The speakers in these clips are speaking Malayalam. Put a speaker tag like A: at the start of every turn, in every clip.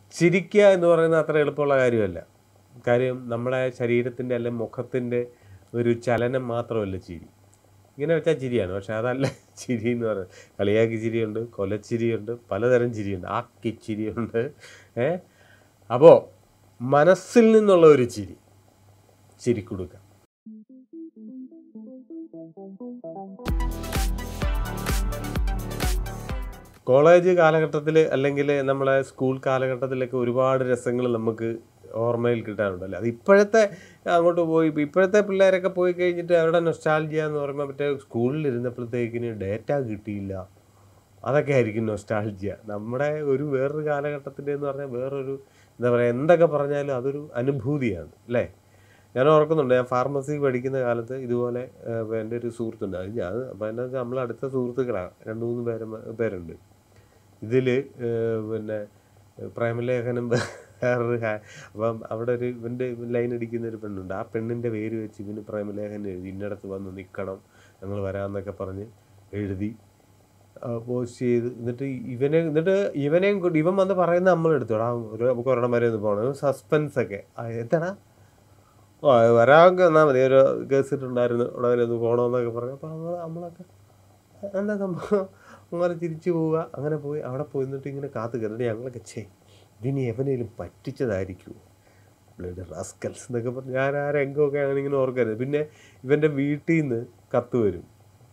A: ചിരിക്കുക എന്ന് പറയുന്നത് അത്ര എളുപ്പമുള്ള കാര്യമല്ല കാര്യം നമ്മുടെ ശരീരത്തിൻ്റെ അല്ലെങ്കിൽ മുഖത്തിൻ്റെ ഒരു ചലനം മാത്രമല്ല ചിരി ഇങ്ങനെ വെച്ചാൽ ചിരിയാണ് പക്ഷെ അതല്ല ചിരി എന്ന് പറയുന്നത് കളിയാക്കി ചിരിയുണ്ട് കൊലച്ചിരിയുണ്ട് പലതരം ചിരിയുണ്ട് ആക്കി ചിരിയുണ്ട് ഏ അപ്പോൾ മനസ്സിൽ നിന്നുള്ള ഒരു ചിരി ചിരി കൊടുക്കുക കോളേജ് കാലഘട്ടത്തിൽ അല്ലെങ്കിൽ നമ്മളെ സ്കൂൾ കാലഘട്ടത്തിലൊക്കെ ഒരുപാട് രസങ്ങൾ നമുക്ക് ഓർമ്മയിൽ കിട്ടാറുണ്ടല്ലോ അത് ഇപ്പോഴത്തെ അങ്ങോട്ട് പോയി ഇപ്പം ഇപ്പോഴത്തെ പിള്ളേരൊക്കെ പോയി കഴിഞ്ഞിട്ട് അവരുടെ നൊസ്റ്റാൾജിയ എന്ന് പറയുമ്പോൾ മറ്റേ സ്കൂളിൽ ഇരുന്നപ്പോഴത്തേക്കിന് ഡേറ്റ കിട്ടിയില്ല അതൊക്കെ ആയിരിക്കും നൊസ്റ്റാൾജിയ നമ്മുടെ ഒരു വേറൊരു കാലഘട്ടത്തിൻ്റെ എന്ന് പറഞ്ഞാൽ വേറൊരു എന്താ പറയുക എന്തൊക്കെ പറഞ്ഞാലും അതൊരു അനുഭൂതിയാണ് അല്ലേ ഞാൻ ഓർക്കുന്നുണ്ട് ഞാൻ ഫാർമസി പഠിക്കുന്ന കാലത്ത് ഇതുപോലെ ഏഹ്, എൻ്റെ ഒരു സുഹൃത്തുണ്ട് അത് ഞാൻ അപ്പോൾ എന്നാ വെച്ചാൽ നമ്മൾ അടുത്ത സുഹൃത്തുക്കളാണ് രണ്ട് മൂന്ന് പേര് പേരുണ്ട് ഇതിൽ പിന്നെ പ്രേമലേഖനം വേറൊരു ഹാ- അപ്പം അവിടെ ഒരു ഇവൻ്റെ ലൈൻ അടിക്കുന്ന ഒരു പെണ്ണുണ്ട് ആ പെണ്ണിൻ്റെ പേര് വെച്ച് ഇവന് പ്രേമലേഖനം എഴുതി ഇന്നടത്ത് വന്ന് നിൽക്കണം ഞങ്ങൾ വരാമെന്നൊക്കെ പറഞ്ഞ് എഴുതി പോസ്റ്റ് ചെയ്ത് എന്നിട്ട് ഇവനെ എന്നിട്ട് ഇവനെയും കൂടി ഇവൻ വന്ന് പറയുന്ന നമ്മൾ എടുത്തോടാ ഒരു നമുക്ക് ഒരെണ്ണം വരെ ഒന്ന് പോകണം സസ്പെൻസ് ഒക്കെ ആ, എന്താടാ ഓ വരാൻ എന്നാൽ മതി ഒരു കേസ് ഇട്ടുണ്ടായിരുന്നു ഉടനെ ഒന്ന് പോകണമെന്നൊക്കെ പറഞ്ഞു അപ്പോൾ നമ്മൾ നമ്മളൊക്കെ എന്താ സംഭവം അങ്ങനെ തിരിച്ചു പോവുക അങ്ങനെ പോയി അവിടെ പോയി നിന്നിട്ട് ഇങ്ങനെ കാത്തു കയറിട്ട് ഞങ്ങളൊക്കെ ചേ ഇതിനി എവനേലും പറ്റിച്ചതായിരിക്കുമോ ബ്ലഡ് റാസ്കൽസ് എന്നൊക്കെ പറഞ്ഞ് ഞാൻ ആ രംഗമൊക്കെ അങ്ങനെ ഇങ്ങനെ ഓർക്കരുത് പിന്നെ ഇവൻ്റെ വീട്ടിൽ നിന്ന് കത്ത് വരും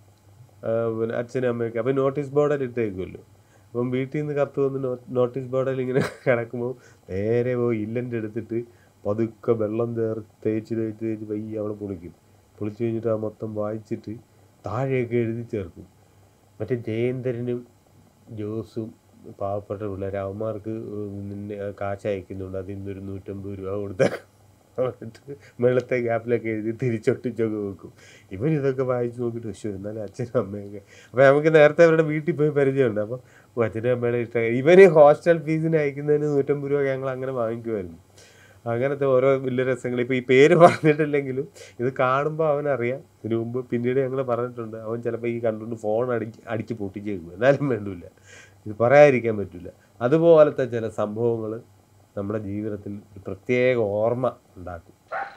A: ആ, പിന്നെ അച്ഛനും അമ്മയൊക്കെ അപ്പം നോട്ടീസ് ബോർഡിൽ ഇട്ടേക്കുമല്ലോ അപ്പം വീട്ടിൽ നിന്ന് കത്ത് വന്ന് നോ- നോട്ടീസ് ബോർഡിൽ ഇങ്ങനെ കിടക്കുമ്പോൾ നേരെ പോയി ഇല്ലൻ്റെ എടുത്തിട്ട് പതുക്കെ വെള്ളം ചേർ തേച്ച് തേച്ച് തേച്ച് പയ്യെ അവിടെ പൊളിക്കും പൊളിച്ച് കഴിഞ്ഞിട്ട് ആ മൊത്തം വായിച്ചിട്ട് താഴെയൊക്കെ എഴുതി ചേർക്കും മറ്റേ ജയേന്ദ്രനും ജോസും പാവപ്പെട്ട പിള്ളേർ അവന്മാർക്ക് നിന്നെ കാശ് അയക്കുന്നുണ്ട് അതിൽ നിന്നൊരു നൂറ്റമ്പത് രൂപ കൊടുത്തേക്കും എന്നിട്ട് വെള്ളത്തെ ഗ്യാപ്പിലൊക്കെ എഴുതി തിരിച്ചൊട്ടിച്ചൊക്കെ വെക്കും ഇവൻ ഇതൊക്കെ വായിച്ച് നോക്കിയിട്ട് പക്ഷേ എന്നാലും അച്ഛനും അമ്മയൊക്കെ അപ്പോൾ നമുക്ക് നേരത്തെ അവരുടെ വീട്ടിൽ പോയി പരിചയമുണ്ട് അപ്പോൾ ഓ, അച്ഛനും അമ്മയുടെ ഇഷ്ടം ഇവന് ഹോസ്റ്റൽ ഫീസിന് അയക്കുന്നതിന് നൂറ്റമ്പത് രൂപ ഞങ്ങൾ അങ്ങനെ വാങ്ങിക്കുമായിരുന്നു അങ്ങനത്തെ ഓരോ വലിയ രസങ്ങൾ ഇപ്പോൾ ഈ പേര് പറഞ്ഞിട്ടില്ലെങ്കിലും ഇത് കാണുമ്പോൾ അവനറിയാം ഇതിനു മുമ്പ് പിന്നീട് ഞങ്ങൾ പറഞ്ഞിട്ടുണ്ട് അവൻ ചിലപ്പോൾ ഈ കണ്ടുകൊണ്ട് ഫോൺ അടിച്ച് അടിച്ച് പൊട്ടിച്ചേക്കും എന്നാലും വേണ്ടില്ല ഇത് പറയാതിരിക്കാൻ പറ്റില്ല അതുപോലത്തെ ചില സംഭവങ്ങൾ നമ്മുടെ ജീവിതത്തിൽ ഒരു പ്രത്യേക ഓർമ്മ ഉണ്ടാക്കും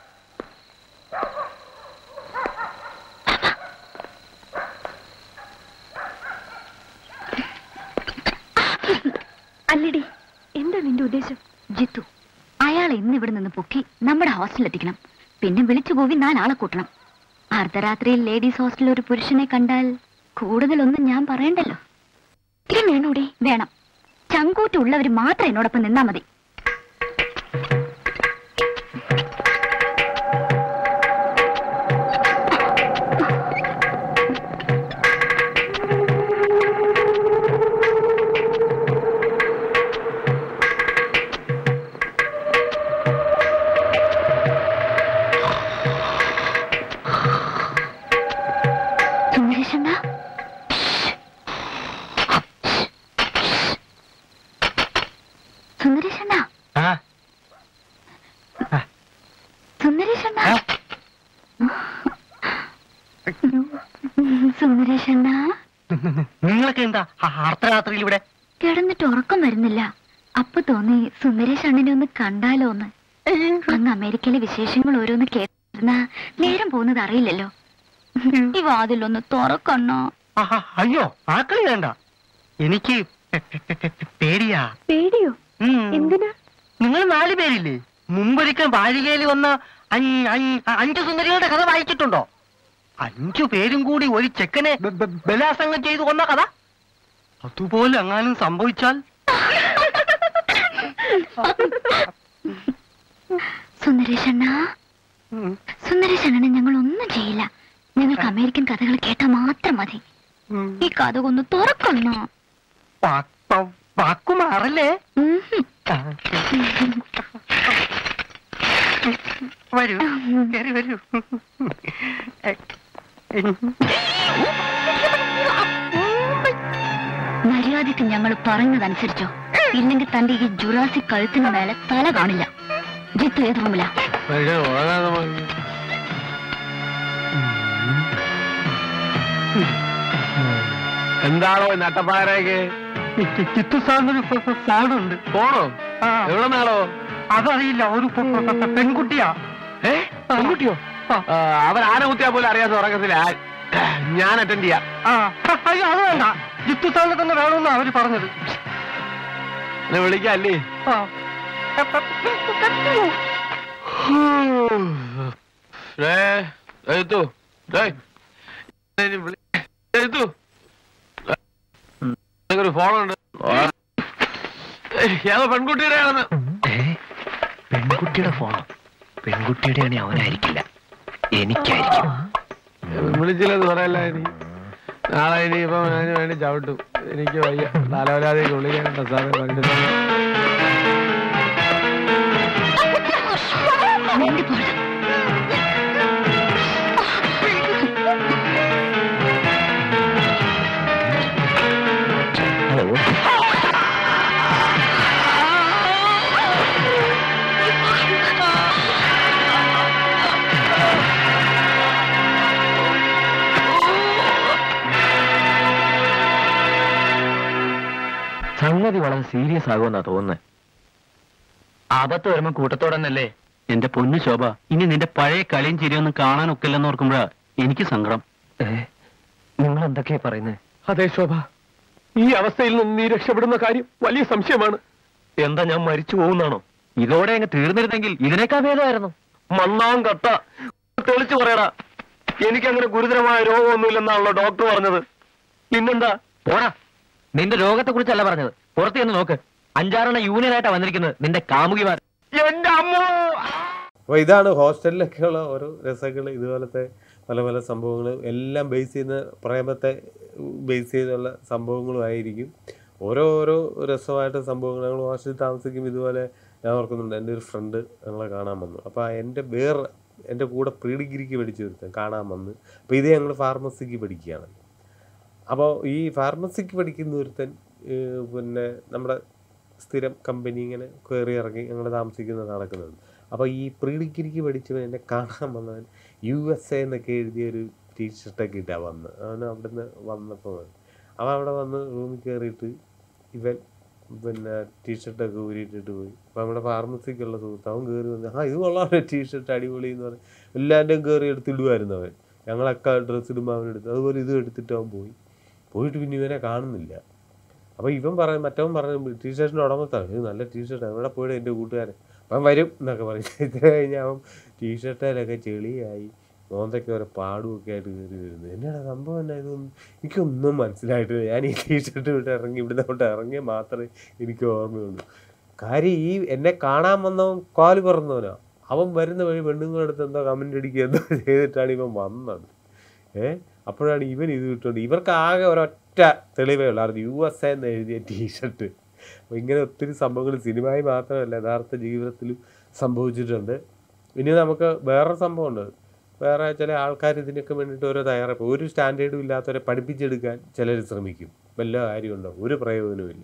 B: അല്ലടി എന്താ നിന്റെ ഉദ്ദേശം ജിത്തു അയാളെ ഇന്ന് ഇവിടെ നിന്ന് പൊക്കി നമ്മുടെ ഹോസ്റ്റലിൽ എത്തിക്കണം പിന്നെ വിളിച്ചു പോവി നാലാളെ കൂട്ടണം അർദ്ധരാത്രിയിൽ ലേഡീസ് ഹോസ്റ്റലിൽ ഒരു പുരുഷനെ കണ്ടാൽ കൂടുതലൊന്നും ഞാൻ പറയണ്ടല്ലോ ഇത് വേണോടെ വേണം ചങ്കൂറ്റുള്ളവർ മാത്രം എന്നോടൊപ്പം നിന്നാ മതി സുന്ദരേശണ്ണ സുന്ദരേശണ്ണ
C: ആ
B: സുന്ദരേശണ്ണ സുന്ദരേശണ്ണ
C: നിങ്ങളൊക്കെ എന്താ ആ അർദ്ധരാത്രിയിൽ ഇവിടെ
B: കിടന്നിട്ട് ഉറക്കം വരുന്നില്ല അപ്പൊ തോന്നി സുന്ദരേഷ് അണ്ണനെ ഒന്ന് കണ്ടാലോ എന്ന് അങ്ങ് അമേരിക്കയിലെ വിശേഷങ്ങൾ ഓരോന്ന് കേട്ടിരുന്ന നേരം പോകുന്നത് അറിയില്ലല്ലോ ഈ വാതിലൊന്ന് തുറക്കണ്ണോ
C: ആഹാ, അയ്യോ ആക്കളി വേണ്ട എനിക്ക് പെ- പെ- പെ- പെ- പേടിയാ
B: പേടിയോ
C: ഉം.
B: എന്തിനാ
C: നിങ്ങൾ നാല് പേരില്ലേ മുമ്പൊരിക്കൽ ബാലികയിൽ വന്ന അഞ്ച് അഞ്ച് അഞ്ച് സുന്ദരികളുടെ കഥ വായിച്ചിട്ടുണ്ടോ അഞ്ചു പേരും കൂടി ഒരു ചെക്കനെ ബ- ബ- ബലാസംഗം ചെയ്തു കൊന്ന കഥ അതുപോലെ അങ്ങാനും സംഭവിച്ചാൽ
B: സുന്ദരേഷണ്ണ
C: ഉം,
B: സുന്ദരേഷണ്ണനെ ഞങ്ങൾ ഒന്നും ചെയ്യില്ല ഞങ്ങൾക്ക് അമേരിക്കൻ കഥകൾ കേട്ടാൽ മാത്രം മതി
C: ഉം.
B: ഈ കഥ ഒന്ന് തുറക്കണ്ണോ
C: വാ- വാ- വാക്കു മാറല്ലേ
B: ഉംഹും.
C: ആ. വരൂ കയറി വരൂ
B: മര്യാദയ്ക്ക് ഞങ്ങൾ പറഞ്ഞതനുസരിച്ചോ ഇല്ലെങ്കിൽ തന്റെ ഈ ജുറാസി കഴുത്തിന് മേലെ തല കാണില്ല ജിത്ത് ഏത് റൂമിലാ
D: എന്താണോ നട്ടപ്പാരയ്ക്ക്
C: ചിത്തു സാറിനൊരു ഫോണുണ്ട്
D: പോണോ
C: ആ
D: എവിടെ നാളോ
C: അതറിയില്ല ഒരു പെ- പെ- പെ- പെൺകുട്ടിയാ
D: ഏ പെൺകുട്ടിയോ
C: ആ.
D: അവർ ആന കുത്തിയാ പോലും അറിയാത്ത ഉറക്കത്തില്ല ഞാൻ അറ്റൻഡ് ചെയ്യാം
C: ആ അയ്യോ അത് വേണ്ട ജിത്തു സാറിനെ തന്നെ വേണമെന്നാ അവര് പറഞ്ഞത്
D: എന്നെ വിളിക്കല്ലേ
C: ആ
D: ഒരു ഫോണുണ്ട് ഏതോ പെൺകുട്ടിയുടെ ആണെന്ന്
E: പെൺകുട്ടിയുടെ ഫോണോ പെൺകുട്ടിയുടെ ആണെങ്കിൽ അവനായിരിക്കില്ല എനിക്കായിരിക്കും
D: വിളിച്ചില്ലെന്ന് പറയല്ല ഇനി നാളെ ഇനിയിപ്പോ അതിന് വേണ്ടി ചവിട്ടും എനിക്ക് വയ്യ നാലോലാതേക്ക് വിളിക്കാനുണ്ടോ സാറേ പണ്ട്
B: നിന്റെ പോണം
E: ഹലോ സംഗതി വളരെ സീരിയസ് ആകുമെന്നാ തോന്നുന്നത് ആപത്ത് വരുമ്പോ കൂട്ടത്തോടെ തന്നെയല്ലേ എന്റെ പൊന്നു ശോഭ ഇനി നിന്റെ പഴയ കളിയും ചിരിയൊന്നും കാണാൻ ഒക്കില്ലെന്ന് ഓർക്കുമ്പോഴാ എനിക്ക് സങ്കടം നിങ്ങൾ എന്തൊക്കെയാ പറയുന്നത്
D: അതെ ശോഭ ഈ അവസ്ഥയിൽ നിന്ന് നീ രക്ഷപ്പെടുന്ന കാര്യം വലിയ സംശയമാണ്
E: എന്താ ഞാൻ മരിച്ചു പോകുന്നാണോ ഇതോടെ അങ്ങ് തീർന്നിരുന്നെങ്കിൽ ഇതിനേക്കാ ഭേദമായിരുന്നു
D: മണ്ണാം കട്ട തെളിച്ചു പറയടാ എനിക്കങ്ങനെ ഗുരുതരമായ രോഗമൊന്നുമില്ലെന്നാണല്ലോ ഡോക്ടർ പറഞ്ഞത് പിന്നെന്താ
E: പോടാ നിന്റെ രോഗത്തെ കുറിച്ചല്ല പറഞ്ഞത് പുറത്ത് ചെന്ന് നോക്ക് അഞ്ചാറെണ്ണം യൂണിയനായിട്ടാ വന്നിരിക്കുന്നത് നിന്റെ കാമുകിമാർ
D: എന്റെ അമ്മോ
A: അപ്പോൾ ഇതാണ് ഹോസ്റ്റലിലൊക്കെയുള്ള ഓരോ രസങ്ങൾ ഇതുപോലത്തെ പല പല സംഭവങ്ങൾ എല്ലാം ബേസ് ചെയ്യുന്ന പ്രേമത്തെ ബേസ് ചെയ്തുള്ള സംഭവങ്ങളും ആയിരിക്കും ഓരോ ഓരോ രസമായിട്ട് സംഭവങ്ങൾ ഞങ്ങൾ ഹോസ്റ്റലിൽ താമസിക്കും ഇതുപോലെ ഞാൻ ഓർക്കുന്നുണ്ട് എൻ്റെ ഒരു ഫ്രണ്ട് ഞങ്ങളെ കാണാൻ വന്നു അപ്പോൾ എൻ്റെ വേറെ എൻ്റെ കൂടെ പ്രീ ഡിഗ്രിക്ക് പഠിച്ചു ഒരുത്തൻ കാണാൻ വന്ന് അപ്പോൾ ഇത് ഞങ്ങൾ ഫാർമസിക്ക് പഠിക്കുകയാണ് അപ്പോൾ ഈ ഫാർമസിക്ക് പഠിക്കുന്ന ഒരുത്തൻ ഏഹ് പിന്നെ നമ്മുടെ സ്ഥിരം കമ്പനി ഇങ്ങനെ കയറി ഇറങ്ങി ഞങ്ങൾ താമസിക്കുന്നത് നടക്കുന്നുണ്ട് അപ്പോൾ ഈ പ്രീ ഡിഗ്രിക്ക് പഠിച്ചവൻ എന്നെ കാണാൻ വന്നവൻ യു എസ് എ എന്നൊക്കെ എഴുതിയ ഒരു ടീഷർട്ടൊക്കെ ഇട്ടാണ് വന്ന് അവൻ അവിടുന്ന് വന്നപ്പോൾ അവൻ അവിടെ വന്ന് റൂമിൽ കയറിയിട്ട് ഇവൻ പിന്നെ ടീഷർട്ടൊക്കെ ഊരിയിട്ടിട്ട് പോയി അപ്പോൾ നമ്മുടെ ഫാർമസിക്കുള്ള സുഹൃത്ത് അവൻ കയറി വന്ന് ആ ഇത് കൊള്ളാമല്ലോ ടീഷർട്ട് അടിപൊളി എന്ന് പറഞ്ഞ് എല്ലാവരുടെയും കയറി എടുത്തിടുമായിരുന്നു അവൻ ഞങ്ങളൊക്കെ ഡ്രസ്സ് ഇടുമ്പോൾ അവൻ എടുത്തു അതുപോലെ ഇത് എടുത്തിട്ട് അവൻ പോയി പോയിട്ട് പിന്നെ ഇവനെ കാണുന്നില്ല അപ്പോൾ ഇവൻ പറയും മറ്റവൻ പറഞ്ഞു ടീഷർട്ടിൻ്റെ ഉടമത്താണ് ഇത് നല്ല ടീഷർട്ട് എവിടെ പോയിട്ട് എൻ്റെ കൂട്ടുകാരൻ അവൻ വരും എന്നൊക്കെ പറയും ഇത് കഴിഞ്ഞ് അവൻ ടീഷർട്ടിലൊക്കെ ചെളിയായി മോന്തൊക്കെ ഓരോ പാടുമൊക്കെ ആയിട്ട് കയറി വരുന്നു എന്നാടാ സംഭവം എന്നാ ഇതൊന്നും എനിക്കൊന്നും മനസ്സിലായിട്ടില്ല ഞാൻ ഈ ടീഷർട്ട് വിട്ട് ഇറങ്ങി ഇവിടുന്ന് തൊട്ട് ഇറങ്ങിയ മാത്രമേ എനിക്ക് ഓർമ്മയുള്ളൂ കാര്യം ഈ എന്നെ കാണാൻ വന്നവൻ കാല് പറന്നവനാ അവൻ വരുന്ന വഴി പെണ്ണുങ്ങളെടുത്ത് എന്തോ കമൻ്റ് അടിക്കുക എന്തോ ചെയ്തിട്ടാണ് ഇവൻ വന്നത് ഏ അപ്പോഴാണ് ഇവൻ ഇത് കിട്ടുന്നത് ഇവർക്ക് ആകെ ഒരൊറ്റ തെളിവേ ഉള്ളായിരുന്നു യു എസ് എ എന്ന് എഴുതിയ ടീഷർട്ട് അപ്പോൾ ഇങ്ങനെ ഒത്തിരി സംഭവങ്ങൾ സിനിമയിൽ മാത്രമല്ല യഥാർത്ഥ ജീവിതത്തിലും സംഭവിച്ചിട്ടുണ്ട് ഇനി നമുക്ക് വേറൊരു സംഭവമുണ്ട് വേറെ ചില ആൾക്കാർ ഇതിനൊക്കെ വേണ്ടിയിട്ട് ഓരോ തയ്യാറെടുപ്പ് ഒരു സ്റ്റാൻഡേർഡും ഇല്ലാത്തവരെ പഠിപ്പിച്ചെടുക്കാൻ ചിലർ ശ്രമിക്കും വല്ല കാര്യമുണ്ടോ ഒരു പ്രയോജനവുമില്ല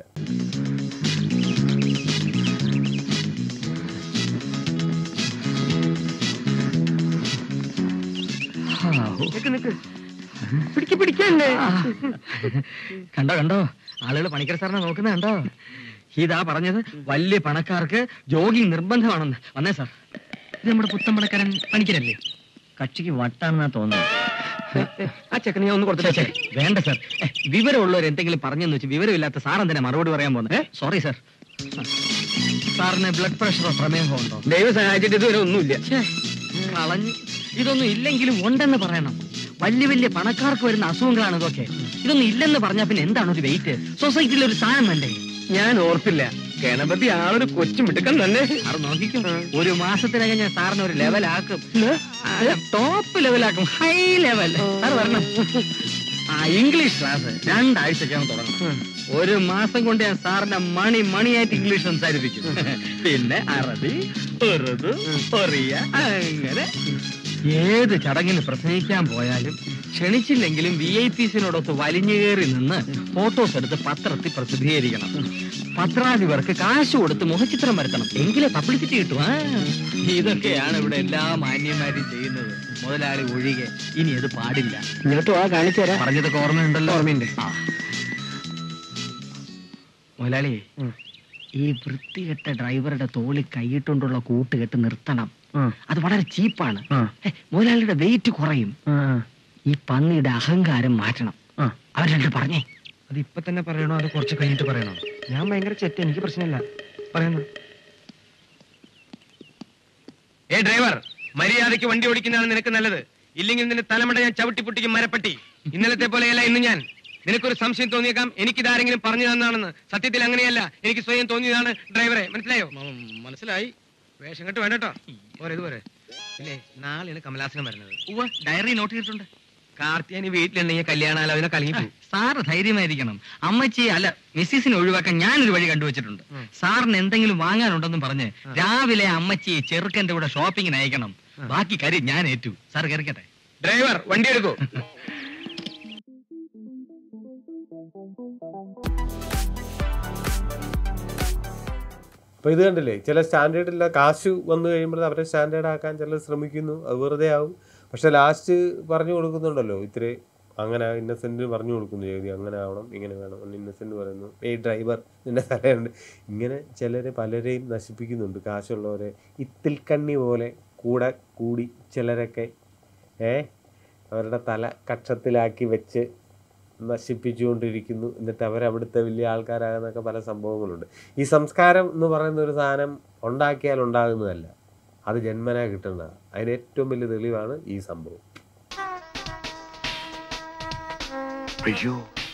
C: പിടിക്ക് പിടിക്കല്ലേ
E: കണ്ടോ കണ്ടോ ആളുകൾ പണിക്കർ സാറിനെ നോക്കുന്ന കണ്ടോ ഇതാ പറഞ്ഞത് വലിയ പണക്കാർക്ക് ജോഗിങ് നിർബന്ധമാണെന്ന് വന്നേ സാർ ഇത് നമ്മുടെ പുത്തമ്പടക്കാരൻ പണിക്കരല്ലേ കക്ഷിക്ക് വട്ടാണെന്നാ തോന്നുന്നത്
C: ആ ചെക്കനെ ഞാൻ ഒന്ന്
E: ഛെ, ഛെ,
C: കൊടുത്തിട്ടേ
E: വേണ്ട സാർ ഏ, വിവരമുള്ളവർ എന്തെങ്കിലും പറഞ്ഞെന്ന് വെച്ച് വിവരമില്ലാത്ത സാർ എന്തിനാ മറുപടി പറയാൻ പോകുന്നത് സോറി സാർ സാറിന് ബ്ലഡ് പ്രഷറോ പ്രമേഹമോ ഉണ്ടോ
C: ദൈവം സഹായിച്ചിട്ട് ഇതുവരെ ഒന്നുമില്ല
E: ഛേ, കളഞ്ഞു ഇതൊന്നും ഇല്ലെങ്കിലും ഉണ്ടെന്ന് പറയണം വലിയ വലിയ പണക്കാർക്ക് വരുന്ന അസുഖങ്ങളാണ് ഇതൊക്കെ ഇതൊന്നും ഇല്ലെന്ന് പറഞ്ഞാൽ പിന്നെ എന്താണ് ഒരു വെയിറ്റ് സൊസൈറ്റിയിൽ ഒരു സ്ഥാനം വേണ്ടേ
C: ഞാൻ ഓർത്തില്ല ഗണപതി ആളൊരു കൊച്ചു മിടുക്കൻ തന്നെ
E: സാർ നോക്കിക്കും ഒരു മാസത്തിനകം ഞാൻ സാറിന് ഒരു ലെവലാക്കും ടോപ്പ് ലെവലാക്കും ഹൈ ലെവൽ സാർ വരണം ആ ഇംഗ്ലീഷ് ക്ലാസ് രണ്ടാഴ്ചക്കാണ് തുടങ്ങുന്നത് ഒരു മാസം കൊണ്ട് ഞാൻ സാറിന്റെ മണി മണിയായിട്ട് ഇംഗ്ലീഷ് സംസാരിപ്പിക്കും പിന്നെ അറബി ഉറുദു ഒറിയ അങ്ങനെ ഏത് ചടങ്ങിന് പ്രസംഗിക്കാൻ പോയാലും ക്ഷണിച്ചില്ലെങ്കിലും വി ഐ പിസിനോടൊത്ത് വലിഞ്ഞു കയറി നിന്ന് ഫോട്ടോസ് എടുത്ത് പത്രത്തിൽ പ്രസിദ്ധീകരിക്കണം പത്രാധിപർക്ക് കാശ് കൊടുത്ത് മുഖചിത്രം വരുത്തണം എങ്കിലേ പബ്ലിസിറ്റി കിട്ടും ആ. ഇതൊക്കെയാണ് ഇവിടെ എല്ലാ മാന്യന്മാരും ചെയ്യുന്നത് മുതലാളി ഒഴികെ ഇനി അത് പാടില്ല
C: ഇങ്ങോട്ട് വാ കാണിച്ചു തരാം
E: പറഞ്ഞതൊക്കെ ഓർമ്മയുണ്ടല്ലോ
C: ഓർമ്മയുണ്ട്.
E: ആ. മുതലാളി ഈ വൃത്തികെട്ട ഡ്രൈവറുടെ തോളി കൈയിട്ടുകൊണ്ടുള്ള കൂട്ടുകെട്ട് നിർത്തണം അത് വളരെ ചീപ്പാണ് ഹേ, മുതലാളിയുടെ വെയിറ്റ് കുറയും ഈ പന്നിയുടെ അഹങ്കാരം മാറ്റണം അവർ രണ്ട് പറഞ്ഞേ
F: അത് ഇപ്പൊ തന്നെ പറയണോ അത് കുറച്ച് കഴിഞ്ഞിട്ട് പറയണോ ഞാൻ ഭയങ്കര ചെറ്റ എനിക്ക് പ്രശ്നമില്ല പറയുന്നു
D: ഏ ഡ്രൈവർ മര്യാദയ്ക്ക് വണ്ടി ഓടിക്കുന്നതാണ് നിനക്ക് നല്ലത് ഇല്ലെങ്കിൽ നിന്റെ തലമുട ഞാൻ ചവിട്ടി പൊട്ടിക്കും മരപ്പട്ടി ഇന്നലത്തെ പോലെയല്ല ഇന്ന് ഞാൻ നിനക്കൊരു സംശയം തോന്നിയേക്കാം എനിക്കിതാരെങ്കിലും പറഞ്ഞു തന്നാണെന്ന് സത്യത്തിൽ അങ്ങനെയല്ല എനിക്ക് സ്വയം തോന്നിയതാണ് ഡ്രൈവറെ മനസ്സിലായോ മനസ്സിലായി വേഷം കെട്ട് വേണ്ടട്ടോ പോരെ ഇത് പോരെ ഇല്ലേ നാളെയാണ് കമലാസനം വരുന്നത്
E: ഉവ്വ് ഡയറി നോട്ട് ചെയ്തിട്ടുണ്ട്
D: കാർത്തിയാനി വീട്ടിലുണ്ടെങ്കിൽ കല്യാണാലോചന കലങ്ങി പോകും
E: സാറ് ധൈര്യമായിരിക്കണം അമ്മച്ചി അല്ല മിസ്സിസിനെ ഒഴിവാക്കാൻ ഞാനൊരു വഴി കണ്ടുവച്ചിട്ടുണ്ട് സാറിന് എന്തെങ്കിലും വാങ്ങാനുണ്ടെന്നും പറഞ്ഞ് രാവിലെ അമ്മച്ചി ചെറുക്കന്റെ കൂടെ ഷോപ്പിങ്ങിന് അയക്കണം ബാക്കി കാര്യം ഞാൻ ഏറ്റു സാർ കയറിക്കട്ടെ
D: ഡ്രൈവർ വണ്ടി എടുക്കൂ
A: അപ്പോൾ ഇത് കണ്ടില്ലേ ചില സ്റ്റാൻഡേർഡ് ഇല്ല കാശ് വന്നു കഴിയുമ്പോൾ അവരെ സ്റ്റാൻഡേർഡ് ആക്കാൻ ചിലർ ശ്രമിക്കുന്നു അത് വെറുതെ ആവും പക്ഷെ ലാസ്റ്റ് പറഞ്ഞു കൊടുക്കുന്നുണ്ടല്ലോ ഇത്തിരി അങ്ങനെ ഇന്നസെന്റ് പറഞ്ഞു കൊടുക്കുന്നു ചെയ്തി അങ്ങനെ ആവണം ഇങ്ങനെ വേണം എന്ന് ഇന്നസെന്റ് പറയുന്നു ഏയ് ഡ്രൈവർ നിന്റെ തലയുണ്ട് ഇങ്ങനെ ചിലരെ പലരെയും നശിപ്പിക്കുന്നുണ്ട് കാശുള്ളവരെ ഇത്തിൽക്കണ്ണി പോലെ കൂടെ കൂടി ചിലരൊക്കെ ഏ അവരുടെ തല കക്ഷത്തിലാക്കി വെച്ച് നശിപ്പിച്ചുകൊണ്ടിരിക്കുന്നു എന്നിട്ട് അവരവിടുത്തെ വലിയ ആൾക്കാരാകുന്നൊക്കെ പല സംഭവങ്ങളുണ്ട് ഈ സംസ്കാരം എന്ന് പറയുന്ന ഒരു സാധനം ഉണ്ടാക്കിയാൽ ഉണ്ടാകുന്നതല്ല അത് ജന്മനാ കിട്ടുന്നതാണ് അതിന് ഏറ്റവും വലിയ തെളിവാണ് ഈ സംഭവം
G: അയ്യോ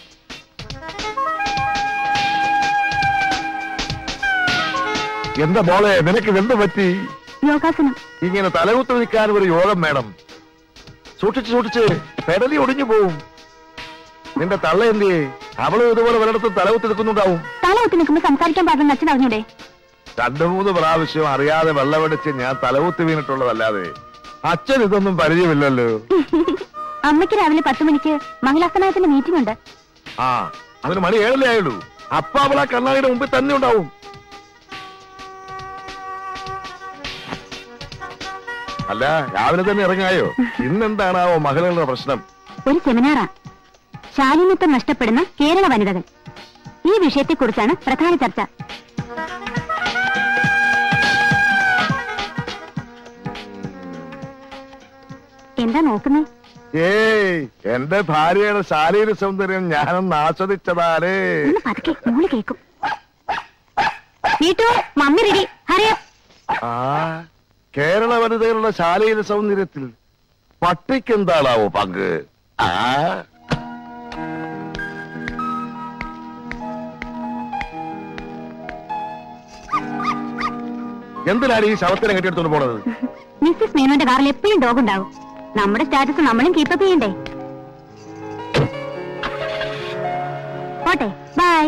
G: എന്താ മോളെ നിനക്ക് എന്ത് പറ്റി
B: യോഗാസനം
G: ഇങ്ങനെ തലകുത്ത് നിൽക്കാൻ ഒരു യോഗം വേണം സൂക്ഷിച്ച് സൂക്ഷിച്ച് പെടലി ഒടിഞ്ഞു പോവും നിന്റെ തള്ള എന്തിയെ അവളും ഇതുപോലെ പലയിടത്തും തലകുത്ത് നിൽക്കുന്നുണ്ടാവും
B: തല ഒത്തി നിൽക്കുമ്പോൾ സംസാരിക്കാൻ പാടില്ലെന്ന് അച്ഛൻ അറിഞ്ഞൂടെ
G: രണ്ടു മൂന്ന് പ്രാവശ്യം അറിയാതെ വെള്ളമടിച്ച് ഞാൻ തലകുത്ത് വീണിട്ടുള്ളതല്ലാതെ അച്ഛൻ ഇതൊന്നും പരിചയമില്ലല്ലോ
B: അമ്മയ്ക്ക് രാവിലെ പത്ത് മണിക്ക് മംഗലാസനത്തിന്റെ മീറ്റിംഗ് ഉണ്ട്
G: ആ അതിന് മണി ഏഴല്ലേ ആയുള്ളൂ അപ്പ അവൾ ആ കണ്ണാടിയുടെ മുമ്പിൽ തന്നെ ഉണ്ടാവും അല്ല രാവിലെ തന്നെ ഇറങ്ങായോ ഇന്നെന്താണാവോ മകളുടെ പ്രശ്നം
B: ഒരു സെമിനാറാ ശാലീനത്വം നഷ്ടപ്പെടുന്ന കേരള വനിതകൾ ഈ വിഷയത്തെക്കുറിച്ചാണ് പ്രധാന ചർച്ച എന്താ നോക്കുന്നേ
G: ഏയ് എന്റെ ഭാര്യയുടെ ശാരീരിക സൗന്ദര്യം ഞാനൊന്ന് ആസ്വദിച്ചതാലേ
B: ഒന്ന് പതുക്കെ മോള് കേക്കും നീട്ടു മമ്മി റെഡി ഹറിയ
G: ആ കേരള വനിതകളുടെ ശാരീരിക സൗന്ദര്യത്തിൽ പട്ടിക്കെന്താണാവോ പങ്ക് ആ എന്തിനാണ് ഈ ശവത്തിനെ കെട്ടിയെടുത്തോണ്ട് പോണത്
B: മിസ്സിസ് മേനോന്റെ കാറിൽ എപ്പോഴും ഡോഗ് ഉണ്ടാവും നമ്മുടെ സ്റ്റാറ്റസ് നമ്മളും കീപ്പപ്പ് ചെയ്യണ്ടേ പോട്ടെ ബൈ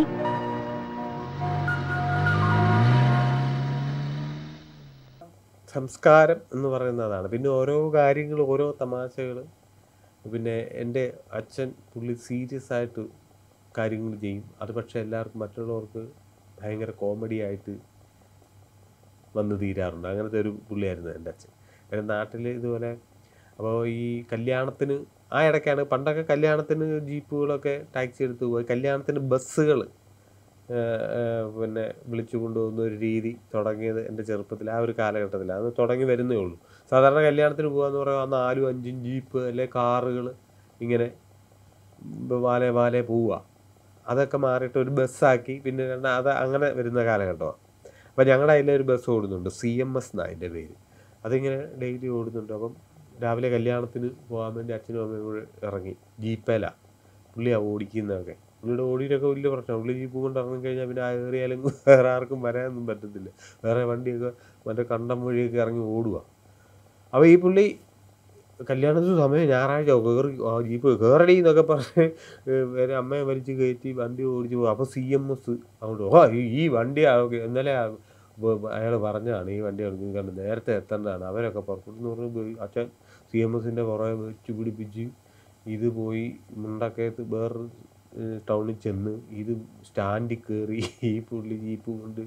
A: സംസ്കാരം എന്ന് പറയുന്നതാണ് പിന്നെ ഓരോ കാര്യങ്ങൾ ഓരോ തമാശകൾ പിന്നെ എൻ്റെ അച്ഛൻ പുള്ളി സീരിയസ് ആയിട്ട് കാര്യങ്ങൾ ചെയ്യും അത് പക്ഷേ എല്ലാവർക്കും മറ്റുള്ളവർക്ക് ഭയങ്കര കോമഡി ആയിട്ട് വന്ന് തീരാറുണ്ട് അങ്ങനത്തെ ഒരു പുള്ളിയായിരുന്നു എൻ്റെ അച്ഛൻ പിന്നെ നാട്ടിൽ ഇതുപോലെ അപ്പോൾ ഈ കല്യാണത്തിന് ആ ഇടയ്ക്കാണ് പണ്ടൊക്കെ കല്യാണത്തിന് ജീപ്പുകളൊക്കെ ടാക്സി എടുത്ത് പോയി കല്യാണത്തിന് ബസ്സുകൾ പിന്നെ വിളിച്ചു കൊണ്ടുപോകുന്ന ഒരു രീതി തുടങ്ങിയത് എൻ്റെ ചെറുപ്പത്തിൽ ആ ഒരു കാലഘട്ടത്തിലാണ് അത് തുടങ്ങി വരുന്നേ ഉള്ളൂ സാധാരണ കല്യാണത്തിന് പോകാന്ന് പറയുമ്പോൾ ആ നാലും അഞ്ചും ജീപ്പ് അല്ലെ കാറുകൾ ഇങ്ങനെ ബ- വാലെ വാലെ പോവുക അതൊക്കെ മാറിയിട്ട് ഒരു ബസ്സാക്കി പിന്നെ രണ്ട് അത് അങ്ങനെ വരുന്ന കാലഘട്ടമാണ് അപ്പോൾ ഞങ്ങളുടെ അതിലെ ഒരു ബസ് ഓടുന്നുണ്ട് സി എം എസ് എന്നാണ് അതിൻ്റെ പേര് അതിങ്ങനെ ഡെയിലി ഓടുന്നുണ്ട് അപ്പം രാവിലെ കല്യാണത്തിന് പോകാൻ വേണ്ടി അച്ഛനും അമ്മയും കൂടെ ഇറങ്ങി ജീപ്പേലാണ് പുള്ളിയാണ് ഓടിക്കുന്നതൊക്കെ പുള്ളിയുടെ ഓടിയിട്ടൊക്കെ വലിയ പ്രശ്നം പുള്ളി ജീപ്പ് കൊണ്ട് ഇറങ്ങി കഴിഞ്ഞാൽ പിന്നെ ആ ഏറിയാലും വേറെ ആർക്കും വരാനൊന്നും പറ്റത്തില്ല വേറെ വണ്ടിയൊക്കെ മറ്റേ കണ്ടം വഴിയൊക്കെ ഇറങ്ങി ഓടുക അപ്പോൾ ഈ പുള്ളി കല്യാണത്തിന് സമയം ഞായറാഴ്ച കയറി ആ ജീപ്പ് കയറടി എന്നൊക്കെ പറഞ്ഞ് ഏഹ് വേറെ അമ്മയെ വലിച്ച് കയറ്റി വണ്ടി ഓടിച്ച് പോകും അപ്പോൾ സി എം എസ് അങ്ങോട്ട് ഓ ഈ- ഈ വണ്ടി ഇന്നലെ അയാൾ പറഞ്ഞതാണ് ഈ വണ്ടി കണ്ട് നേരത്തെ എത്തേണ്ടതാണ് അവരൊക്കെ പുറപ്പെട്ടെന്ന് പറഞ്ഞ് പോയി അച്ഛൻ സി എം എസിൻ്റെ പുറകെ വെച്ച് പിടിപ്പിച്ച് ഇത് പോയി മുണ്ടക്കയത്ത് വേറൊരു ഏഹ് ടൗണിൽ ചെന്ന് ഇത് സ്റ്റാൻഡിൽ കയറി ഈ പുള്ളി ജീപ്പ് കൊണ്ട്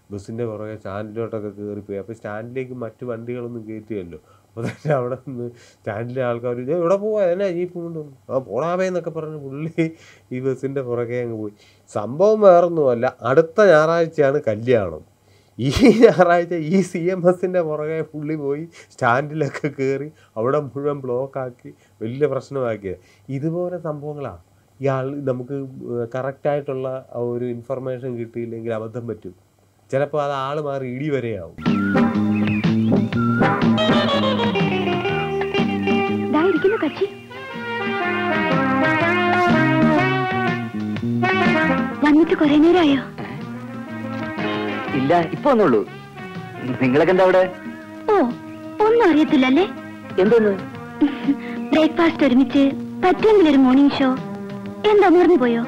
A: ബസ്സിൻ്റെ പുറകെ സ്റ്റാൻഡിലോട്ടൊക്കെ കയറിപ്പോയി അപ്പോൾ സ്റ്റാൻഡിലേക്ക് മറ്റു വണ്ടികളൊന്നും കയറ്റിയല്ലോ അപ്പോൾ തന്നെ അവിടെ നിന്ന് സ്റ്റാൻഡിലെ ആൾക്കാർ "ഏയ് എവിടെ പോവാ എന്നാ ജീപ്പ് കൊണ്ടുവന്നു ആ പോടാവേ എന്നൊക്കെ പറഞ്ഞ് പുള്ളി ഈ ബസ്സിൻ്റെ പുറകെ അങ്ങ് പോയി സംഭവം വേറൊന്നുമല്ല അടുത്ത ഞായറാഴ്ചയാണ് കല്യാണം ഈ ഞായറാഴ്ച ഈ സി എം എസിൻ്റെ പുറകെ പുള്ളി പോയി സ്റ്റാൻഡിലൊക്കെ കയറി അവിടെ മുഴുവൻ ബ്ലോക്കാക്കി വലിയ പ്രശ്നമാക്കിയത് ഇതുപോലെ സംഭവങ്ങളാണ് ഇയാൾ നമുക്ക് കറക്റ്റായിട്ടുള്ള ഒരു ഇൻഫർമേഷൻ കിട്ടിയില്ലെങ്കിൽ അബദ്ധം പറ്റും ചിലപ്പോൾ അത് ആൾ മാറി ഇടി വരെയാവും
B: ദാ ഇരിക്കുന്നു കക്ഷി വന്നിട്ട് കുറെ നേരമായോ
H: ഇല്ല ഇപ്പൊ വന്നുള്ളൂ നിങ്ങളൊക്കെ എന്താ അവിടെ
B: ഓ ഒന്നും അറിയത്തില്ലല്ലേ
H: എന്തോന്ന്
B: ബ്രേക്ക്ഫാസ്റ്റ് ഒരുമിച്ച് പറ്റുമെങ്കിൽ ഒരു മോർണിംഗ് ഷോ എന്താ മറന്നു പോയോ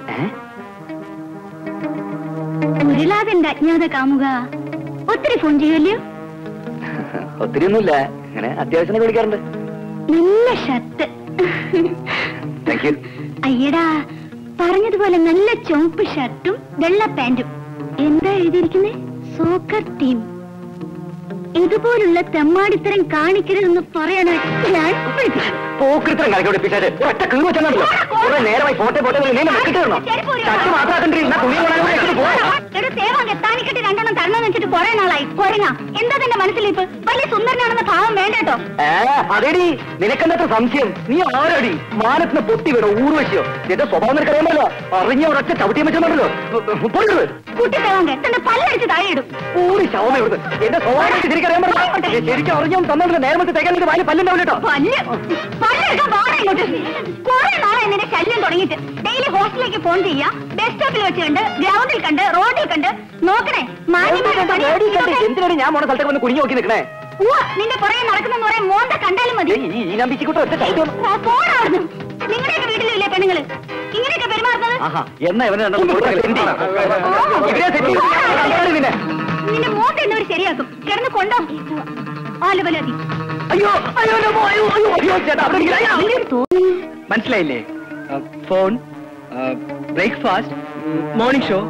B: ഉരുളാതെന്റെ അജ്ഞാത കാമുക ഒത്തിരി ഫോൺ ചെയ്യുമല്ലോ
H: ഒത്തിരി ഒന്നുമില്ല അങ്ങനെ അത്യാവശ്യം വിളിക്കാറുണ്ട്
B: നല്ല ഷർട്ട്
H: താങ്ക് യു
B: അയ്യടാ പറഞ്ഞതുപോലെ നല്ല ചുവപ്പ് ഷർട്ടും വെള്ള പാന്റും എന്താ എഴുതിയിരിക്കുന്നേ സോക്കർ ടീം ഇതുപോലുള്ള തെമ്മാടിത്തരം കാണിക്കരുതെന്ന് പറയണ ഞാൻ പഠിപ്പിച്ചു
H: പോക്കൃത്തരം കളിക്കാൻ പഠിപ്പിച്ചാല് ഒറ്റ കീറി വെച്ചാണല്ലോ കുറെ നേരമായി പോട്ടെ പോട്ടെ നീ മെക്കിട്ട് തരണോ ചട്ടി മാത്രമാക്കണ്ടി എന്നാ തുണി
B: എടോ സേവാങ്ക താനിക്കെട്ട് രണ്ടെണ്ണം തരണമെന്ന് വെച്ചിട്ട് കുറെ നാളായി കൊരങ്ങ എന്താ തന്റെ മനസ്സിലിപ്പ് വലിയ സുന്ദരനാണെന്ന ഭാവം വേണ്ട കേട്ടോ
H: അതേടി നിനക്കെന്തത്ര സംശയം നീ ആരടി മാനത്തിന് പൊട്ടി വീണോ ഊർവശിയോ എന്റെ സ്വഭാവം നിനക്കറിയാമല്ലോ അറിഞ്ഞ ഒരൊറ്റ ചവിട്ടിയ വെച്ചോ പൊഴുത്
B: കുട്ടി സേവാങ്ക തന്റെ പല്ലടിച്ച് താഴെയിടും
H: ഊറി ശവമ ഇവിടുന്ന് എന്റെ സ്വഭാവം എനിക്ക് ശരിക്കറിയാൻ പറ്റില്ല ശരിക്കും അറിഞ്ഞാൽ തന്നില്ല നേരത്തെ തേക്കാൻ എനിക്ക് വായിൽ പല്ലുണ്ടാവില്ല കേട്ടോ
B: പല്ല് പല്ലെടുക്കാൻ പാടാ ഇങ്ങോട്ട് കുറെ നാളെ എന്നെ ശല്യം തുടങ്ങിയിട്ട് ഡെയിലി ഹോസ്റ്റലിലേക്ക് ഫോൺ ചെയ്യാ ബസ് സ്റ്റോപ്പിൽ വെച്ച് കണ്ട് ഗ്രൗണ്ടിൽ കണ്ട് റോഡിൽ കണ്ട് നോക്കണേ മാന്യമായ പണി ഇതൊക്കെ-
H: എന്തിനാണ് ഞാൻ മോണ സ്ഥലത്തേക്ക് വന്ന് കുഞ്ഞു നോക്കി നിൽക്കണേ
B: ഉവ്വ, നിന്റെ പുറകെ നടക്കുന്ന പറയാൻ മോന്ത കണ്ടാലും മതി
H: ഈ ഈ നമ്പിച്ചിക്കൂട്ടോ ഒറ്റ ചവിട്ടി വന്നു.
B: ആ, പോടാവുന്നു നിങ്ങളുടെയൊക്കെ വീട്ടിലില്ലേ പെണ്ണുങ്ങള് ഇങ്ങനെയൊക്കെ പെരുമാറുന്നത്
H: ആഹാ എന്നാ ഇവനെ രണ്ടെണ്ണം കൊടുത്താൽ സെന്റ് ചെയ്യും. ഇവരെ സെന്റ് ചെയ്യും. കണ്ടാണ് ഇതിനെ.
B: നിന്റെ മോന്ത എന്നവർ ശരിയാക്കും കിടന്ന് കൊണ്ടോ ആലുവലതി
H: അയ്യോ അയ്യോ എൻ്റെ മോ, അയ്യോ അയ്യോ അയ്യോ ചേട്ടാ അവിടെ ഇരിക്ക്. അയ്യോ. മനസ്സിലായില്ലേ phone breakfast morning show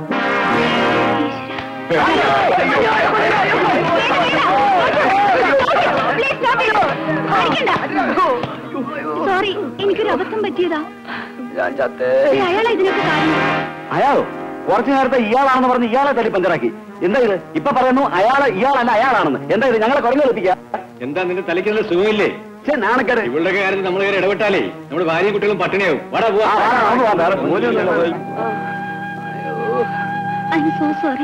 B: sorry എനിക്കൊരു അബദ്ധം പറ്റിയതാ ഏ, അയാളാ ഇതിനൊക്കെ കാരണം
H: അയാളോ കുറച്ചു നേരത്തെ ഇയാളാണെന്ന് പറഞ്ഞ് ഇയാളെ തല്ലി പഞ്ചറാക്കി എന്താ ഇത് ഇപ്പൊ പറയുന്നു അയാള് ഇയാളല്ല അയാളാണെന്ന് എന്താ ഇത് ഞങ്ങളെ കുറഞ്ഞു കളിപ്പിക്കുക
I: എന്താ നിന്റെ തലയ്ക്കുന്ന സുഖമില്ലേ
H: പക്ഷേ നാണക്കേട്
I: ഇവളുടെ കാര്യത്തിൽ നമ്മൾ കയറി ഇടപെട്ടാലേ നമ്മുടെ ഭാര്യയും കുട്ടികളും പട്ടിണിയാവും വാടാ പോവാ
H: ആ, വാ, നമുക്ക് പോവാം. വേറെ ജോലിയൊന്നുമില്ല. പോയി.
B: ഐ എം സോ സോറി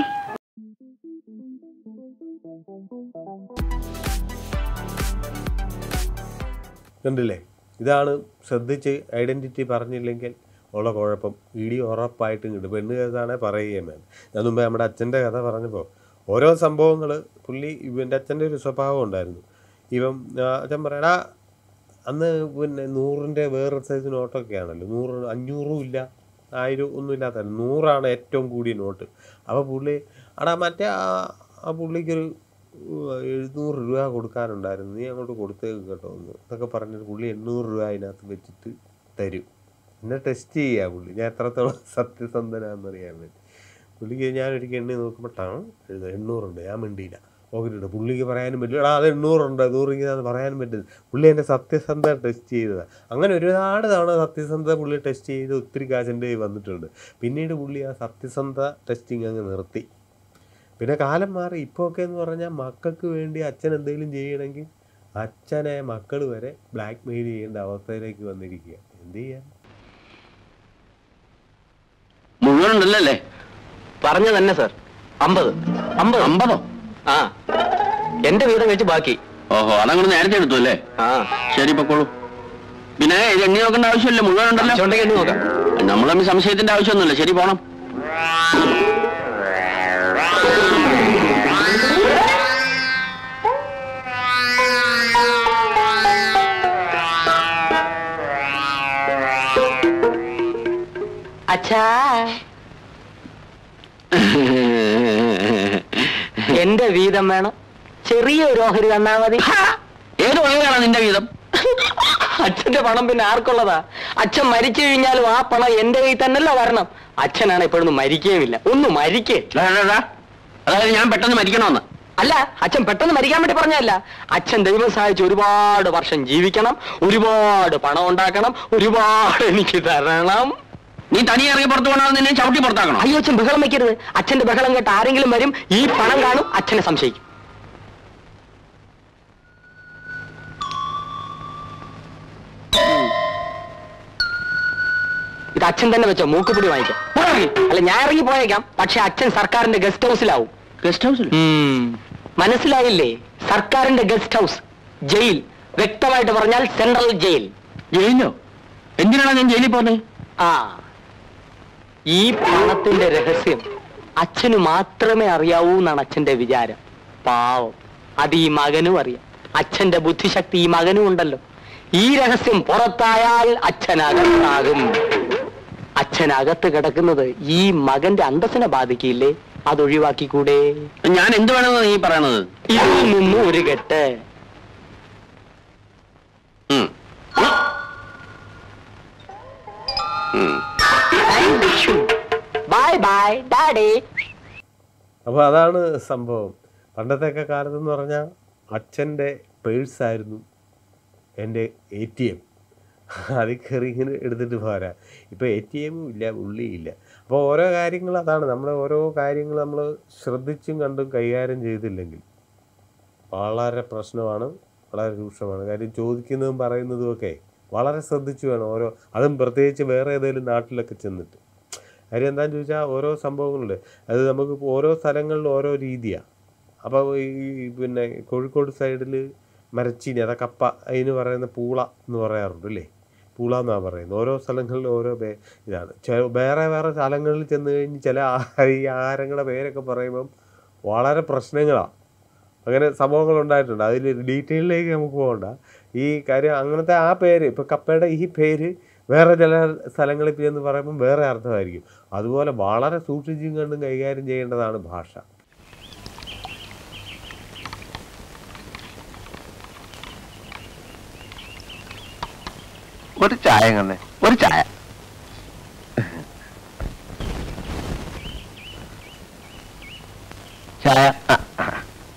A: കണ്ടില്ലേ ഇതാണ് ശ്രദ്ധിച്ച് ഐഡൻറ്റിറ്റി പറഞ്ഞില്ലെങ്കിൽ ഉള്ള കുഴപ്പം വീഡിയോ ഉറപ്പായിട്ടും കിട്ടും പെണ്ണ് കേസാണെ പറയുകയും വേണം ഞാൻ മുമ്പേ നമ്മുടെ അച്ഛൻ്റെ കഥ പറഞ്ഞപ്പോൾ ഓരോ സംഭവങ്ങൾ പുള്ളി ഇവൻ്റെ അച്ഛൻ്റെ ഒരു സ്വഭാവം ഉണ്ടായിരുന്നു ഇവൻ ആ, അച്ഛൻ പറയടാ അന്ന് പിന്നെ നൂറിൻ്റെ വേറൊരു സൈസ് നോട്ടൊക്കെ ആണല്ലോ നൂറ് അഞ്ഞൂറും ഇല്ല ആയിരം ഒന്നും ഇല്ലാത്ത നൂറാണ് ഏറ്റവും കൂടിയ നോട്ട് അപ്പോൾ പുള്ളി അടാ മറ്റേ ആ ആ പുള്ളിക്കൊരു ഉവ്വ് എഴുന്നൂറ് രൂപ കൊടുക്കാനുണ്ടായിരുന്നു നീ അങ്ങോട്ട് കൊടുത്തേക്ക് കേട്ടോ ഒന്ന് എന്നൊക്കെ പറഞ്ഞിട്ട് പുള്ളി എണ്ണൂറ് രൂപ അതിനകത്ത് വെച്ചിട്ട് തരും എന്നെ ടെസ്റ്റ് ചെയ്യുക പുള്ളി ഞാൻ എത്രത്തോളം സത്യസന്ധനാന്ന് അറിയാൻ വേണ്ടി പുള്ളിക്ക് ഞാൻ ഒരിക്കൽ എണ്ണി നോക്കുമ്പോൾ ടാണ് എഴുതുക എണ്ണൂറുണ്ട് ഞാൻ മിണ്ടിയില്ല പോക്കറ്റുണ്ട് പുള്ളിക്ക് പറയാനും പറ്റില്ല എടാ അത് എണ്ണൂറുണ്ട് നൂറിങ്ങനെ പറയാനും പറ്റില്ല പുള്ളി എൻ്റെ സത്യസന്ധത ടെസ്റ്റ് ചെയ്തതാണ് അങ്ങനെ ഒരുപാട് തവണ സത്യസന്ധത പുള്ളി ടെസ്റ്റ് ചെയ്ത് ഒത്തിരി കാശിൻ്റെ വന്നിട്ടുണ്ട് പിന്നീട് പുള്ളി ആ സത്യസന്ധത ടെസ്റ്റിങ് അങ്ങ് നിർത്തി പിന്നെ കാലം മാറി ഇപ്പോൾ ഒക്കെ എന്ന് പറഞ്ഞാൽ മക്കൾക്ക് വേണ്ടി അച്ഛൻ എന്തെങ്കിലും ചെയ്യണമെങ്കിൽ അച്ഛനെ മക്കൾ വരെ ബ്ലാക്ക് മെയിൽ ചെയ്യേണ്ട അവസ്ഥയിലേക്ക് വന്നിരിക്കുക എന്ത് ചെയ്യാൻ
H: മുഴുവനുണ്ടല്ലേ പറഞ്ഞ തന്നെ സർ അമ്പത് അമ്പത് അമ്പതോ ആ എന്റെ വീതം വെച്ച് ബാക്കി
J: ഓഹോ അതങ്ങനെ നേരത്തെ എടുത്തു അല്ലേ
H: ആ
J: ശരി പൊക്കോളൂ പിന്നെ ഇത് എണ്ണി നോക്കേണ്ട ആവശ്യമില്ല മുഴുവൻ ഉണ്ടല്ലോ
H: ചുണ്ടെങ്കിൽ എണ്ണി നോക്കാം
J: നമ്മൾ തമ്മിൽ സംശയത്തിന്റെ ആവശ്യമൊന്നുമില്ല ശരി പോണം
H: അച്ഛാ എന്റെ വീതം വേണം ചെറിയൊരു ഓഹരി തന്നാ മതി
J: ഏത് വകയിലാണ് നിന്റെ വീതം
H: അച്ഛന്റെ പണം പിന്നെ ആർക്കുള്ളതാ അച്ഛൻ മരിച്ചു കഴിഞ്ഞാലും ആ പണം എന്റെ കയ്യിൽ തന്നെയല്ല വരണം അച്ഛനാണ് ഇപ്പോഴൊന്നും മരിക്കുകയുമില്ല ഒന്ന് മരിക്കേ
J: ഡാ, ഡാ, ഡാ. അതായത് ഞാൻ പെട്ടെന്ന് മരിക്കണമെന്ന്
H: അല്ല അച്ഛൻ പെട്ടെന്ന് മരിക്കാൻ വേണ്ടി പറഞ്ഞല്ല അച്ഛൻ ദൈവം സഹായിച്ച് ഒരുപാട് വർഷം ജീവിക്കണം ഒരുപാട് പണം ഉണ്ടാക്കണം ഒരുപാട് എനിക്ക് തരണം
J: നീ തനിയെ ഇറങ്ങി പുറത്തു പോകണമെന്ന് നിന്നെ ചവിട്ടി പുറത്താക്കണം
H: അയ്യോ അച്ഛൻ ബഹളം വെക്കരുത് അച്ഛന്റെ ബഹളം കേട്ട് ആരെങ്കിലും വരും ഈ പണം കാണും അച്ഛനെ സംശയിക്കും ഇത് അച്ഛൻ തന്നെ വെച്ചോ മൂക്കുപിടി വാങ്ങിക്കാം പോടാ ഇറങ്ങി. അല്ല ഞാൻ ഇറങ്ങി പോയേക്കാം പക്ഷെ അച്ഛൻ സർക്കാരിന്റെ ഗസ്റ്റ് ഹൗസിലാവും
J: ഗസ്റ്റ് ഹൗസിൽ
H: മനസ്സിലായില്ലേ സർക്കാരിന്റെ ഗസ്റ്റ് ഹൗസ് ജയിൽ വ്യക്തമായിട്ട് പറഞ്ഞാൽ സെൻട്രൽ ജയിൽ
J: ജയിലിലോ എന്തിനാണ് ഞാൻ ജയിലിൽ പോകുന്നത്
H: ആ ഈ പണത്തിന്റെ രഹസ്യം അച്ഛന് മാത്രമേ അറിയാവൂ എന്നാണ് അച്ഛന്റെ വിചാരം പാവം അത് ഈ മകനും അറിയാം അച്ഛന്റെ ബുദ്ധിശക്തി ഈ മകനും ഉണ്ടല്ലോ ഈ രഹസ്യം പുറത്തായാൽ അച്ഛനകത്താകും അച്ഛനകത്ത് കിടക്കുന്നത് ഈ മകന്റെ അന്തസ്സിനെ ബാധിക്കില്ലേ അതൊഴിവാക്കിക്കൂടെ
J: ഞാൻ എന്ത് വേണമെന്ന് നീ പറയണത്
H: ഇതിൽ നിന്നും ഒരു കെട്ട്
J: ഉം. ഉം.
H: ബൈ ബൈ ഡാഡി
A: അപ്പോൾ അതാണ് സംഭവം പണ്ടത്തെയൊക്കെ കാലത്തെന്ന് പറഞ്ഞാൽ അച്ഛൻ്റെ പേഴ്സായിരുന്നു എൻ്റെ എ ടി എം അതിൽ കയറി ഇങ്ങനെ എടുത്തിട്ട് പോരാ ഇപ്പോൾ എ ടി എമ്മും ഇല്ല ഉള്ളിയില്ല അപ്പോൾ ഓരോ കാര്യങ്ങൾ അതാണ് നമ്മൾ ഓരോ കാര്യങ്ങൾ നമ്മൾ ശ്രദ്ധിച്ചും കണ്ടും കൈകാര്യം ചെയ്തില്ലെങ്കിൽ വളരെ പ്രശ്നമാണ് വളരെ രൂക്ഷമാണ് കാര്യം ചോദിക്കുന്നതും പറയുന്നതും ഒക്കെ വളരെ ശ്രദ്ധിച്ചു വേണം ഓരോ അതും പ്രത്യേകിച്ച് വേറെ ഏതെങ്കിലും നാട്ടിലൊക്കെ ചെന്നിട്ട് കാര്യം എന്താണെന്ന് ചോദിച്ചാൽ ഓരോ സംഭവങ്ങളുണ്ട് അത് നമുക്ക് ഇപ്പോൾ ഓരോ സ്ഥലങ്ങളിലും ഓരോ രീതിയാണ് അപ്പോൾ ഈ പിന്നെ കോഴിക്കോട് സൈഡിൽ മരച്ചീനി അതാ കപ്പ അതിന് പറയുന്ന പൂള എന്ന് പറയാറുണ്ട് അല്ലേ പൂള എന്നാണ് പറയുന്നത് ഓരോ സ്ഥലങ്ങളിലും ഓരോ പേ ഇതാണ് ചെ- വേറെ വേറെ സ്ഥലങ്ങളിൽ ചെന്ന് കഴിഞ്ഞ് ചില ആ- ഈ ആഹാരങ്ങളുടെ പേരൊക്കെ പറയുമ്പം വളരെ പ്രശ്നങ്ങളാണ് അങ്ങനെ സംഭവങ്ങൾ ഉണ്ടായിട്ടുണ്ട് അതിൽ ഡീറ്റെയിലേക്ക് നമുക്ക് പോകണ്ട ഈ കാര്യം അങ്ങനത്തെ ആ പേര് ഇപ്പോൾ കപ്പയുടെ ഈ പേര് വേറെ ചില സ്ഥലങ്ങളിൽ ചെന്ന് പറയുമ്പം വേറെ അർത്ഥമായിരിക്കും അതുപോലെ വളരെ സൂക്ഷിച്ചും കണ്ടും കൈകാര്യം ചെയ്യേണ്ടതാണ് ഭാഷ
G: ഒരു ചായ കണ്ണേ ഒരു ചായ ചായ ആ, ആ.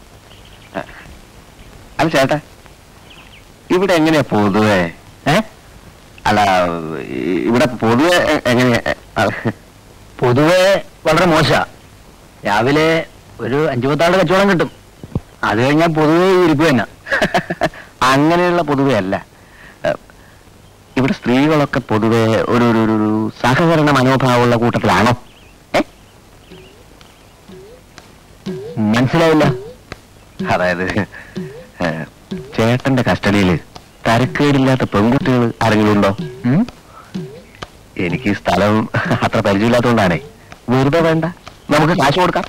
G: അല്ല ചേട്ടാ ഇവിടെ എങ്ങനെയാ പൊതുവേ ഏ അല്ല ഈ- ഇവിടെ പൊതുവെ എ- എങ്ങനെയാ ആ,
C: പൊതുവെ വളരെ മോശ രാവിലെ ഒരു അഞ്ചു പത്താള് കച്ചവടം കിട്ടും അത് കഴിഞ്ഞാൽ പൊതുവെ ഈ ഇരിപ്പ് തന്നെ
G: അങ്ങനെയുള്ള പൊതുവെ അല്ല ഏ, ഇവിടെ സ്ത്രീകളൊക്കെ പൊതുവെ ഒരു ഒരു ഒരു- ഒരു സഹകരണ മനോഭാവമുള്ള കൂട്ടത്തിലാണോ ഏ
C: മനസ്സിലായില്ല
G: അതായത് ഏ, ചേട്ടന്റെ കസ്റ്റഡിയിൽ തരക്കേടില്ലാത്ത പെൺകുട്ടികൾ ആരെങ്കിലും ഉണ്ടോ
C: ഉം?
G: എനിക്ക് ഈ സ്ഥലം അത്ര പരിചയമില്ലാത്തതുകൊണ്ടാണേ വെറുതെ വേണ്ട നമുക്ക് കാശ് കൊടുക്കാം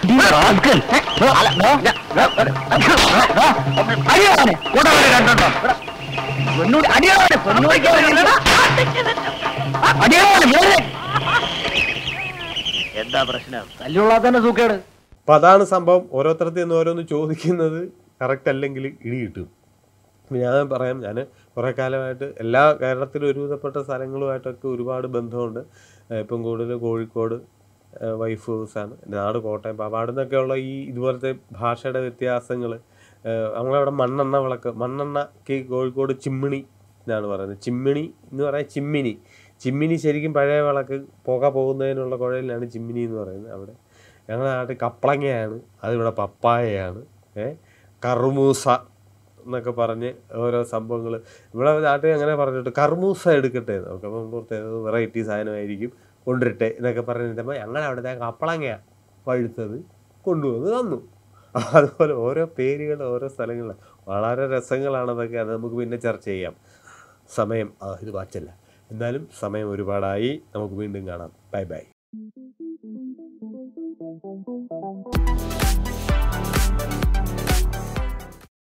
C: എന്താ പ്രശ്നം തല്ലുള്ളാത്തന്നെ സൂക്കേട്
A: അപ്പോൾ അതാണ് സംഭവം ഓരോരുത്തരത്തിൽ നിന്ന് ഓരോന്ന് ചോദിക്കുന്നത് കറക്റ്റ് അല്ലെങ്കിൽ ഇടി കിട്ടും ഇപ്പം ഞാൻ പറയാം ഞാൻ കുറേ കാലമായിട്ട് എല്ലാ കേരളത്തിലും ഒരുവിധപ്പെട്ട സ്ഥലങ്ങളുമായിട്ടൊക്കെ ഒരുപാട് ബന്ധമുണ്ട് ഏഹ് ഇപ്പം കൂടുതൽ കോഴിക്കോട് ഏഹ് വൈഫ് ഹൗസാണ് എൻ്റെ നാട് കോട്ടയം അപ്പോൾ അവിടെ നിന്നൊക്കെയുള്ള ഈ ഇതുപോലത്തെ ഭാഷയുടെ വ്യത്യാസങ്ങൾ നമ്മളവിടെ മണ്ണെണ്ണ വിളക്ക് മണ്ണെണ്ണക്ക് കോഴിക്കോട് ചിമ്മിണി എന്നാണ് പറയുന്നത് ചിമ്മിണി എന്ന് പറയാൻ ചിമ്മിനി ചിമ്മിനി ശരിക്കും പഴയ വിളക്ക് പുക പോകുന്നതിനുള്ള കുഴലിലാണ് ചിമ്മിനി എന്ന് പറയുന്നത് അവിടെ ഞങ്ങളുടെ നാട്ടിൽ കപ്പളങ്ങയാണ് അതിവിടെ പപ്പായയാണ് ഏ കറുമൂസ എന്നൊക്കെ പറഞ്ഞ് ഓരോ സംഭവങ്ങൾ ഇവിടെ നാട്ടിൽ അങ്ങനെ പറഞ്ഞിട്ട് കർമൂസ എടുക്കട്ടെ നമുക്ക് അപ്പം പുറത്ത് വെറൈറ്റി സാധനമായിരിക്കും കൊണ്ടുവരട്ടെ എന്നൊക്കെ പറഞ്ഞിട്ടപ്പോൾ ഞങ്ങൾ അവിടുത്തെ കപ്പളങ്ങയാണ് പഴുത്തത് കൊണ്ടുവന്ന് തന്നു അതുപോലെ ഓരോ പേരുകൾ ഓരോ സ്ഥലങ്ങളിൽ വളരെ രസങ്ങളാണ് അതൊക്കെ അത് നമുക്ക് പിന്നെ ചർച്ച ചെയ്യാം സമയം ആ ഇത് വാച്ചല്ല എന്നാലും സമയം ഒരുപാടായി നമുക്ക് വീണ്ടും കാണാം ബൈ ബൈ